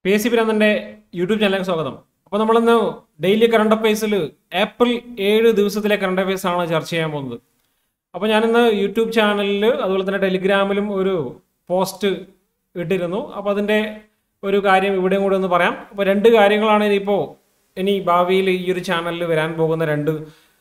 P S C പിരാന്തന്റെ YouTube ചാനലിലേക്ക് സ്വാഗതം അപ്പോൾ നമ്മളിന്ന് ഡെയിലി കറണ്ട് അഫയേഴ്സിൽ ഏപ്രിൽ ഏഴ് ദിവസത്തിലെ കറണ്ട് അഫയേഴ്സ് ആണ് ചർച്ച ചെയ്യാൻ പോകുന്നത് അപ്പോൾ ഞാനിന്ന് യൂട്യൂബ് ചാനലിൽ അതുപോലെ തന്നെ ടെലിഗ്രാമിലും ഒരു പോസ്റ്റ് ഇട്ടിരുന്നു അപ്പോൾ അതിൻ്റെ ഒരു കാര്യം ഇവിടെയും കൂടെ ഒന്ന് പറയാം അപ്പോൾ രണ്ട് കാര്യങ്ങളാണ് ഇനിയിപ്പോൾ ഇനി ഭാവിയിൽ ഈ ഒരു ചാനലിൽ വരാൻ പോകുന്ന രണ്ട്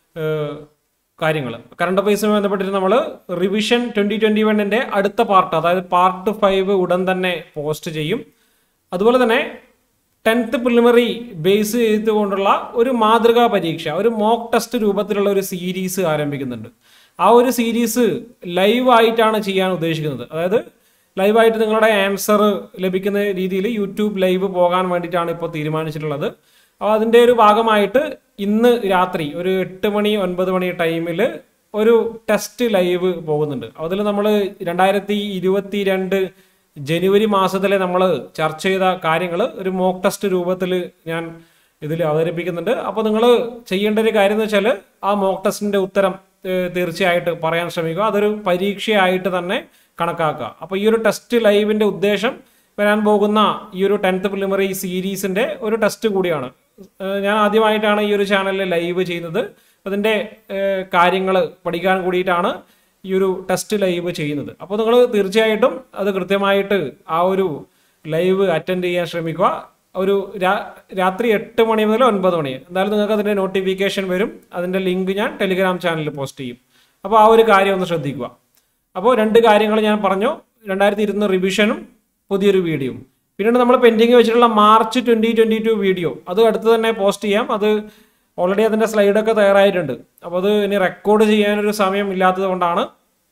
കാര്യങ്ങൾ കറണ്ട് അഫയേഴ്സുമായി ബന്ധപ്പെട്ടിട്ട് നമ്മൾ റിവിഷൻ ട്വൻറ്റി ട്വൻറ്റി വണ്ണിൻ്റെ അടുത്ത പാർട്ട് അതായത് പാർട്ട് ഫൈവ് ഉടൻ തന്നെ പോസ്റ്റ് ചെയ്യും അതുപോലെ തന്നെ ടെൻത്ത് പ്രിലിമിനറി ബേസ് ചെയ്തുകൊണ്ടുള്ള ഒരു മാതൃകാ പരീക്ഷ ഒരു മോക്ക് ടെസ്റ്റ് രൂപത്തിലുള്ള ഒരു സീരീസ് ആരംഭിക്കുന്നുണ്ട് ആ ഒരു സീരീസ് ലൈവായിട്ടാണ് ചെയ്യാൻ ഉദ്ദേശിക്കുന്നത് അതായത് ലൈവായിട്ട് നിങ്ങളുടെ ആൻസർ ലഭിക്കുന്ന രീതിയിൽ യൂട്യൂബ് ലൈവ് പോകാൻ വേണ്ടിയിട്ടാണ് ഇപ്പോൾ തീരുമാനിച്ചിട്ടുള്ളത് അപ്പോൾ അതിൻ്റെ ഒരു ഭാഗമായിട്ട് ഇന്ന് രാത്രി ഒരു എട്ട് മണി ഒൻപത് മണി ടൈമിൽ ഒരു ടെസ്റ്റ് ലൈവ് പോകുന്നുണ്ട് അതിൽ നമ്മൾ രണ്ടായിരത്തി ഇരുപത്തി രണ്ട് ജനുവരി മാസത്തിലെ നമ്മൾ ചർച്ച ചെയ്ത കാര്യങ്ങൾ ഒരു മോക്ക് ടെസ്റ്റ് രൂപത്തിൽ ഞാൻ ഇതിൽ അവതരിപ്പിക്കുന്നുണ്ട് അപ്പോൾ നിങ്ങൾ ചെയ്യേണ്ട ഒരു കാര്യം എന്ന് വെച്ചാൽ ആ മോക്ക് ടെസ്റ്റിൻ്റെ ഉത്തരം ഏഹ്, തീർച്ചയായിട്ട് പറയാൻ ശ്രമിക്കുക അതൊരു പരീക്ഷയായിട്ട് തന്നെ കണക്കാക്കുക അപ്പോൾ ഈ ഒരു ടെസ്റ്റ് ലൈവിൻ്റെ ഉദ്ദേശം വരാൻ പോകുന്ന ഈ ഒരു ടെൻത്ത് പ്രിലിമിനറി സീരീസിൻ്റെ ഒരു ടെസ്റ്റ് കൂടിയാണ് ഏഹ്, ഞാൻ ആദ്യമായിട്ടാണ് ഈ ഒരു ചാനലിൽ ലൈവ് ചെയ്യുന്നത് അതിൻ്റെ കാര്യങ്ങൾ പഠിക്കാൻ കൂടിയിട്ടാണ് ഈ ഒരു ടെസ്റ്റ് ലൈവ് ചെയ്യുന്നത് അപ്പോൾ നിങ്ങൾ തീർച്ചയായിട്ടും അത് കൃത്യമായിട്ട് ആ ഒരു ലൈവ് അറ്റൻഡ് ചെയ്യാൻ ശ്രമിക്കുക ഒരു രാ- രാത്രി എട്ട് മണി മുതൽ ഒൻപത് മണി എന്തായാലും നിങ്ങൾക്ക് അതിൻ്റെ നോട്ടിഫിക്കേഷൻ വരും അതിൻ്റെ ലിങ്ക് ഞാൻ ടെലിഗ്രാം ചാനലിൽ പോസ്റ്റ് ചെയ്യും അപ്പോൾ ആ ഒരു കാര്യം ഒന്ന് ശ്രദ്ധിക്കുക അപ്പോൾ രണ്ട് കാര്യങ്ങൾ ഞാൻ പറഞ്ഞു രണ്ടായിരത്തി ഇരുന്ന് റിവിഷനും പുതിയൊരു വീഡിയോയും പിന്നീട് നമ്മൾ പെൻഡിങ് വെച്ചിട്ടുള്ള March twenty twenty two video അത് അടുത്ത് തന്നെ പോസ്റ്റ് ചെയ്യാം അത് ഓൾറെഡി അതിൻ്റെ സ്ലൈഡൊക്കെ തയ്യാറായിട്ടുണ്ട് അപ്പോൾ അത് ഇനി റെക്കോർഡ് ചെയ്യാനൊരു സമയം ഇല്ലാത്തത് കൊണ്ടാണ്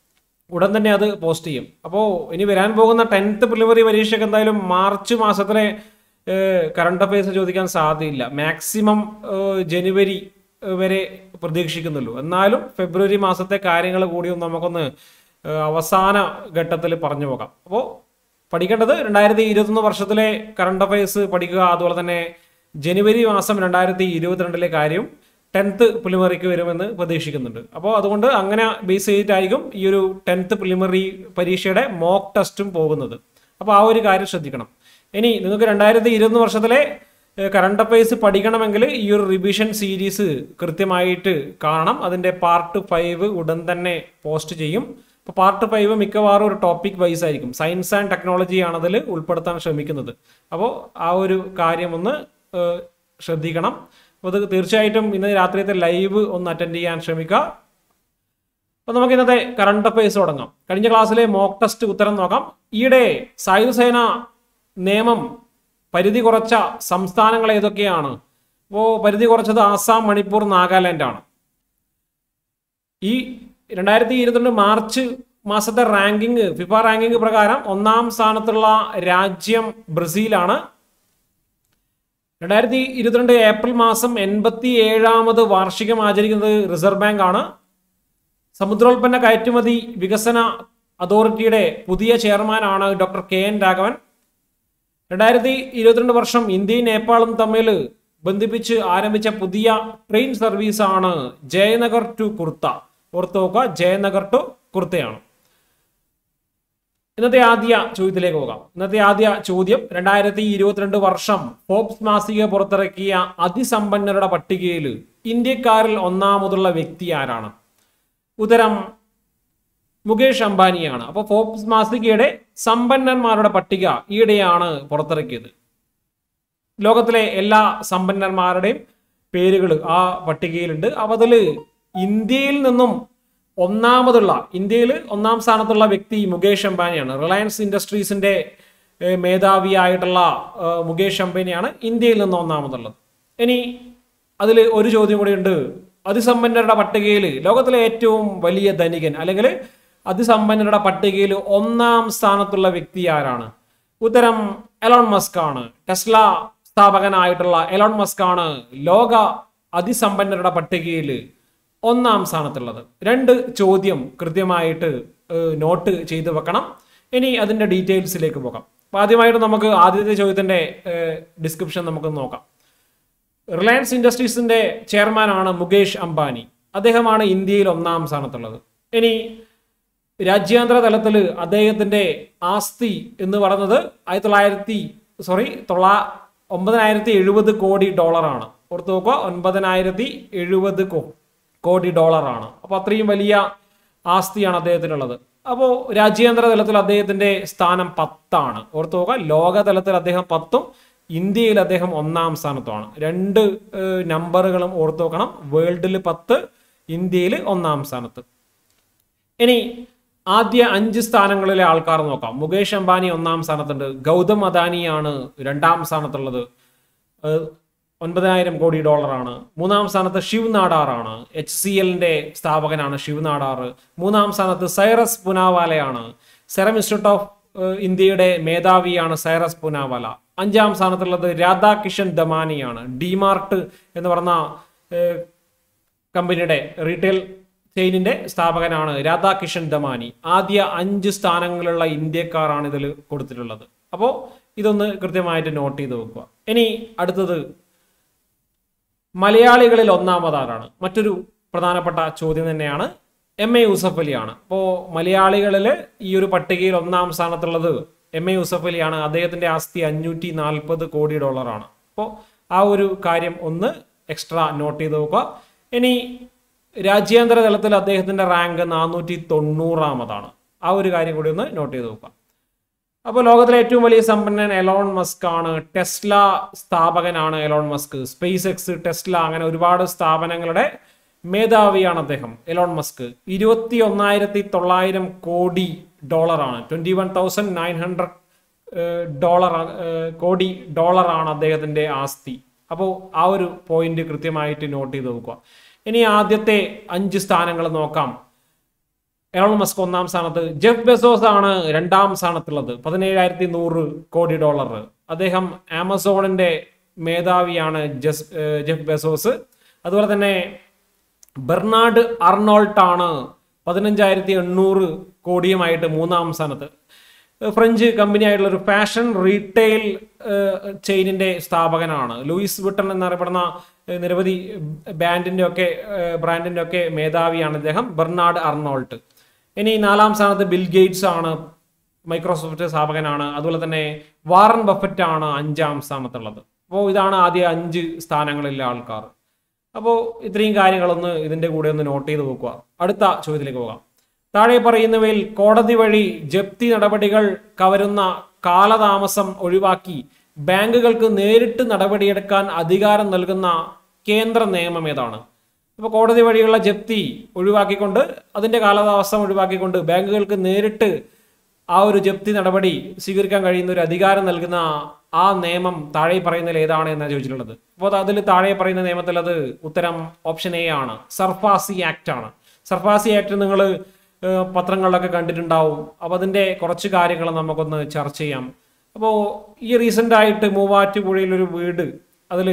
ഉടൻ തന്നെ അത് പോസ്റ്റ് ചെയ്യും അപ്പോൾ ഇനി വരാൻ പോകുന്ന ടെൻത്ത് പ്രിലിമിനറി പരീക്ഷയ്ക്ക് എന്തായാലും മാർച്ച് മാസത്തിലെ കറണ്ട് അഫയേഴ്സ് ചോദിക്കാൻ സാധ്യതയില്ല മാക്സിമം ജനുവരി ഏഹ്, വരെ പ്രതീക്ഷിക്കുന്നുള്ളൂ എന്നാലും ഫെബ്രുവരി മാസത്തെ കാര്യങ്ങൾ കൂടി ഒന്ന് നമുക്കൊന്ന് ഏഹ്, അവസാന ഘട്ടത്തിൽ പറഞ്ഞു പോകാം അപ്പോൾ പഠിക്കേണ്ടത് രണ്ടായിരത്തി ഇരുപത്തൊന്ന് വർഷത്തിലെ കറണ്ട് അഫയേഴ്സ് പഠിക്കുക അതുപോലെ തന്നെ ജനുവരി മാസം രണ്ടായിരത്തി ഇരുപത്തിരണ്ടിലെ കാര്യം ടെൻത്ത് പ്രിലിമിനറിക്ക് വരുമെന്ന് പ്രതീക്ഷിക്കുന്നുണ്ട് അപ്പോൾ അതുകൊണ്ട് അങ്ങനെ ബേസ് ചെയ്തിട്ടായിരിക്കും ഈ ഒരു ടെൻത്ത് പ്രിലിമിനറി പരീക്ഷയുടെ മോക്ക് ടെസ്റ്റും പോകുന്നത് അപ്പോൾ ആ ഒരു കാര്യം ശ്രദ്ധിക്കണം ഇനി നിങ്ങൾക്ക് രണ്ടായിരത്തി ഇരുപത്തൊന്ന് വർഷത്തിലെ കറണ്ട് അഫയേഴ്സ് പഠിക്കണമെങ്കിൽ ഈ ഒരു റിവിഷൻ സീരീസ് കൃത്യമായിട്ട് കാണണം അതിൻ്റെ പാർട്ട് ഫൈവ് ഉടൻ തന്നെ പോസ്റ്റ് ചെയ്യും അപ്പോൾ പാർട്ട് ഫൈവ് മിക്കവാറും ഒരു ടോപ്പിക് വൈസ് ആയിരിക്കും സയൻസ് ആൻഡ് ടെക്നോളജി ആണ് അതിൽ ഉൾപ്പെടുത്താൻ ശ്രമിക്കുന്നത് അപ്പോൾ ആ ഒരു കാര്യം ഒന്ന് ഏഹ്, ശ്രദ്ധിക്കണം അപ്പോൾ അത് തീർച്ചയായിട്ടും ഇന്ന് രാത്രിയത്തെ ലൈവ് ഒന്ന് അറ്റൻഡ് ചെയ്യാൻ ശ്രമിക്കുക അപ്പോൾ നമുക്ക് ഇന്നത്തെ കറണ്ട് അഫയേഴ്സ് തുടങ്ങാം കഴിഞ്ഞ ക്ലാസ്സിലെ മോക്ക് ടെസ്റ്റ് ഉത്തരം നോക്കാം ഈയിടെ സായുധസേന നിയമം പരിധി കുറച്ച സംസ്ഥാനങ്ങൾ ഏതൊക്കെയാണ് അപ്പോൾ പരിധി കുറച്ചത് ആസാം മണിപ്പൂർ നാഗാലാൻഡ് ആണ് ഈ രണ്ടായിരത്തി ഇരുപത്തിരണ്ട് മാർച്ച് മാസത്തെ റാങ്കിങ് ഫിഫ റാങ്കിങ് പ്രകാരം ഒന്നാം സ്ഥാനത്തുള്ള രാജ്യം ബ്രസീലാണ് രണ്ടായിരത്തി ഇരുപത്തിരണ്ട് ഏപ്രിൽ മാസം എൺപത്തി ഏഴാമത് വാർഷികം ആചരിക്കുന്നത് റിസർവ് ബാങ്ക് ആണ് സമുദ്രോൽപ്പന്ന കയറ്റുമതി വികസന അതോറിറ്റിയുടെ പുതിയ ചെയർമാനാണ് ഡോക്ടർ കെ എൻ രാഘവൻ രണ്ടായിരത്തി ഇരുപത്തിരണ്ട് വർഷം ഇന്ത്യയും നേപ്പാളും തമ്മിൽ ബന്ധിപ്പിച്ച് ആരംഭിച്ച പുതിയ ട്രെയിൻ സർവീസാണ് ജയനഗർ ടു കുർത്ത ഓർത്ത് നോക്കുക ജയനഗർ ടു കുർത്തയാണ് ഇന്നത്തെ ആദ്യ ചോദ്യത്തിലേക്ക് പോകാം ഇന്നത്തെ ആദ്യ ചോദ്യം രണ്ടായിരത്തി ഇരുപത്തിരണ്ട് വർഷം ഫോബ്സ് മാസിക പുറത്തിറക്കിയ അതിസമ്പന്നരുടെ പട്ടികയിൽ ഇന്ത്യക്കാരിൽ ഒന്നാമതുള്ള വ്യക്തി ആരാണ് ഉത്തരം മുകേഷ് അംബാനിയാണ് അപ്പോൾ ഫോബ്സ് മാസികയുടെ സമ്പന്നന്മാരുടെ പട്ടിക ഈയിടെയാണ് പുറത്തിറക്കിയത് ലോകത്തിലെ എല്ലാ സമ്പന്നന്മാരുടെയും പേരുകൾ ആ പട്ടികയിലുണ്ട് അപ്പോൾ അതിൽ ഇന്ത്യയിൽ നിന്നും ഒന്നാമതുള്ള ഇന്ത്യയിൽ ഒന്നാം സ്ഥാനത്തുള്ള വ്യക്തി മുകേഷ് അംബാനിയാണ് റിലയൻസ് ഇൻഡസ്ട്രീസിന്റെ ഏഹ്, മേധാവിയായിട്ടുള്ള ഏഹ്, മുകേഷ് അംബാനിയാണ് ഇന്ത്യയിൽ നിന്ന് ഒന്നാമതുള്ളത് ഇനി അതിൽ ഒരു ചോദ്യം കൂടി ഉണ്ട് അതിസമ്പന്നരുടെ പട്ടികയിൽ ലോകത്തിലെ ഏറ്റവും വലിയ ധനികൻ അല്ലെങ്കിൽ അതിസമ്പന്നരുടെ പട്ടികയിൽ ഒന്നാം സ്ഥാനത്തുള്ള വ്യക്തി ആരാണ് ഉത്തരം എലോൺ മസ്ക് ആണ് ടെസ്ല സ്ഥാപകനായിട്ടുള്ള എലോൺ മസ്ക് ആണ് ലോക അതിസമ്പന്നരുടെ പട്ടികയിൽ ഒന്നാം സ്ഥാനത്തുള്ളത് രണ്ട് ചോദ്യം കൃത്യമായിട്ട് ഏഹ്, നോട്ട് ചെയ്ത് വെക്കണം ഇനി അതിന്റെ ഡീറ്റെയിൽസിലേക്ക് പോകാം അപ്പൊ ആദ്യമായിട്ട് നമുക്ക് ആദ്യത്തെ ചോദ്യത്തിന്റെ ഡിസ്ക്രിപ്ഷൻ നമുക്ക് നോക്കാം റിലയൻസ് ഇൻഡസ്ട്രീസിന്റെ ചെയർമാനാണ് മുകേഷ് അംബാനി അദ്ദേഹമാണ് ഇന്ത്യയിൽ ഒന്നാം സ്ഥാനത്തുള്ളത് ഇനി രാജ്യാന്തര തലത്തിൽ അദ്ദേഹത്തിന്റെ ആസ്തി എന്ന് പറയുന്നത് ആയിരത്തി തൊള്ളായിരത്തി സോറി തൊള്ളാ ഒമ്പതിനായിരത്തി എഴുപത് കോടി ഡോളറാണ് ഓർത്ത് നോക്കുക ഒൻപതിനായിരത്തി എഴുപത് കോടി ഡോളറാണ് അപ്പോൾ അത്രയും വലിയ ആസ്തിയാണ് അദ്ദേഹത്തിനുള്ളത് അപ്പോൾ രാജ്യാന്തര തലത്തിൽ അദ്ദേഹത്തിന്റെ സ്ഥാനം പത്താണ് ഓർത്ത് നോക്കുക ലോക തലത്തിൽ അദ്ദേഹം പത്തും ഇന്ത്യയിൽ അദ്ദേഹം ഒന്നാം സ്ഥാനത്തുമാണ് രണ്ട് ഏഹ്, നമ്പറുകളും ഓർത്ത് നോക്കണം വേൾഡിൽ പത്ത് ഇന്ത്യയിൽ ഒന്നാം സ്ഥാനത്ത് ഇനി ആദ്യ അഞ്ച് സ്ഥാനങ്ങളിലെ ആൾക്കാർ നോക്കാം മുകേഷ് അംബാനി ഒന്നാം സ്ഥാനത്തുണ്ട് ഗൗതം അദാനിയാണ് രണ്ടാം സ്ഥാനത്തുള്ളത് ഏഹ് ഒൻപതിനായിരം കോടി ഡോളറാണ് മൂന്നാം സ്ഥാനത്ത് ശിവ് നാടാറാണ് എച്ച് സി എല്ലിന്റെ സ്ഥാപകനാണ് ശിവ് നാടാർ മൂന്നാം സ്ഥാനത്ത് സൈറസ് പുനാവാലയാണ് സെറം ഇൻസ്റ്റിറ്റ്യൂട്ട് ഓഫ് ഏഹ് ഇന്ത്യയുടെ മേധാവിയാണ് സൈറസ് പുനാവാല അഞ്ചാം സ്ഥാനത്തുള്ളത് രാധാകിഷൻ ദമാനിയാണ് ഡിമാർട്ട് എന്ന് പറഞ്ഞ ഏഹ് കമ്പനിയുടെ റീറ്റെയിൽ ചെയിനിന്റെ സ്ഥാപകനാണ് രാധാകിഷൻ ദമാനി ആദ്യ അഞ്ച് സ്ഥാനങ്ങളുള്ള ഇന്ത്യക്കാരാണ് ഇതിൽ കൊടുത്തിട്ടുള്ളത് അപ്പോൾ ഇതൊന്ന് കൃത്യമായിട്ട് നോട്ട് ചെയ്ത് വെക്കുക ഇനി അടുത്തത് മലയാളികളിൽ ഒന്നാമതാരാണ് മറ്റൊരു പ്രധാനപ്പെട്ട ചോദ്യം തന്നെയാണ് എം എ യൂസഫ് അലിയാണ് അപ്പോൾ മലയാളികളിൽ ഈ ഒരു പട്ടികയിൽ ഒന്നാം സ്ഥാനത്തുള്ളത് എം എ യൂസഫ് അലിയാണ് അദ്ദേഹത്തിന്റെ ആസ്തി അഞ്ഞൂറ്റി നാൽപ്പത് കോടി ഡോളറാണ് അപ്പോൾ ആ ഒരു കാര്യം ഒന്ന് എക്സ്ട്രാ നോട്ട് ചെയ്ത് നോക്കുക ഇനി രാജ്യാന്തര തലത്തിൽ അദ്ദേഹത്തിന്റെ റാങ്ക് നാനൂറ്റി തൊണ്ണൂറാമതാണ് ആ ഒരു കാര്യം കൂടി ഒന്ന് നോട്ട് ചെയ്ത് നോക്കുക അപ്പോൾ ലോകത്തിലെ ഏറ്റവും വലിയ സമ്പന്നൻ എലോൺ മസ്ക് ആണ് ടെസ്ല സ്ഥാപകനാണ് Elon Musk SpaceX Tesla അങ്ങനെ ഒരുപാട് സ്ഥാപനങ്ങളുടെ മേധാവിയാണ് അദ്ദേഹം എലോൺ മസ്ക് ഇരുപത്തി ഒന്നായിരത്തി തൊള്ളായിരം കോടി ഡോളറാണ് twenty one thousand nine hundred dollar crore ഡോളറാണ് അദ്ദേഹത്തിന്റെ ആസ്തി അപ്പോൾ ആ ഒരു പോയിന്റ് കൃത്യമായിട്ട് നോട്ട് ചെയ്ത് നോക്കുക ഇനി ആദ്യത്തെ അഞ്ച് സ്ഥാനങ്ങൾ നോക്കാം എലോൺ മസ്ക് ഒന്നാം സ്ഥാനത്ത് ജെഫ് ബെസോസ് ആണ് രണ്ടാം സ്ഥാനത്തുള്ളത് പതിനേഴായിരത്തി നൂറ് കോടി ഡോളർ അദ്ദേഹം ആമസോണിന്റെ മേധാവിയാണ് ജസ് ഏഹ് ജെഫ് ബെസോസ് അതുപോലെ തന്നെ ബെർണാഡ് അർണോൾട്ട് ആണ് പതിനഞ്ചായിരത്തി എണ്ണൂറ് കോടിയുമായിട്ട് മൂന്നാം സ്ഥാനത്ത് ഫ്രഞ്ച് കമ്പനി ആയിട്ടുള്ള ഒരു ഫാഷൻ റീറ്റെയിൽ ചെയിനിന്റെ സ്ഥാപകനാണ് ലൂയിസ് വിട്ടൺ എന്നറിയപ്പെടുന്ന ഏഹ്, നിരവധി ബാൻഡിന്റെ ഒക്കെ ഏഹ്, ബ്രാൻഡിന്റെ ഒക്കെ മേധാവിയാണ് ഇദ്ദേഹം ബെർണാഡ് അർണോൾട്ട് ഇനി നാലാം സ്ഥാനത്ത് ബിൽ ഗേറ്റ്സ് ആണ് മൈക്രോസോഫ്റ്റ് സ്ഥാപകനാണ് അതുപോലെ തന്നെ വാറൻ ബഫറ്റ് ആണ് അഞ്ചാം സ്ഥാനത്തുള്ളത് അപ്പോൾ ഇതാണ് ആദ്യ അഞ്ച് സ്ഥാനങ്ങളിലെ ആൾക്കാർ അപ്പോൾ ഇത്രയും കാര്യങ്ങളൊന്ന് ഇതിന്റെ കൂടെ ഒന്ന് നോട്ട് ചെയ്ത് വെക്കുക അടുത്ത ചോദ്യത്തിലേക്ക് പോകാം താഴെ പറയുന്നവയിൽ കോടതി വഴി ജപ്തി നടപടികൾ കവരുന്ന കാലതാമസം ഒഴിവാക്കി ബാങ്കുകൾക്ക് നേരിട്ട് നടപടിയെടുക്കാൻ അധികാരം നൽകുന്ന കേന്ദ്ര നിയമം ഏതാണ് അപ്പോൾ കോടതി വഴിയുള്ള ജപ്തി ഒഴിവാക്കിക്കൊണ്ട് അതിന്റെ കാലതാമസം ഒഴിവാക്കിക്കൊണ്ട് ബാങ്കുകൾക്ക് നേരിട്ട് ആ ഒരു ജപ്തി നടപടി സ്വീകരിക്കാൻ കഴിയുന്ന ഒരു അധികാരം നൽകുന്ന ആ നിയമം താഴെ പറയുന്നതിൽ ഏതാണ് എന്നാണ് ചോദിച്ചിട്ടുള്ളത് അപ്പോൾ അതിൽ താഴെ പറയുന്ന നിയമത്തിൽ അത് ഉത്തരം ഓപ്ഷൻ എ ആണ് സർഫാസി ആക്ട് ആണ് സർഫാസി ആക്ട് നിങ്ങൾ പത്രങ്ങളിലൊക്കെ കണ്ടിട്ടുണ്ടാവും അപ്പോൾ അതിന്റെ കുറച്ച് കാര്യങ്ങൾ നമുക്കൊന്ന് ചർച്ച ചെയ്യാം അപ്പോൾ ഈ റീസെന്റ് ആയിട്ട് മൂവാറ്റുപുഴയിൽ ഒരു വീട് അതിൽ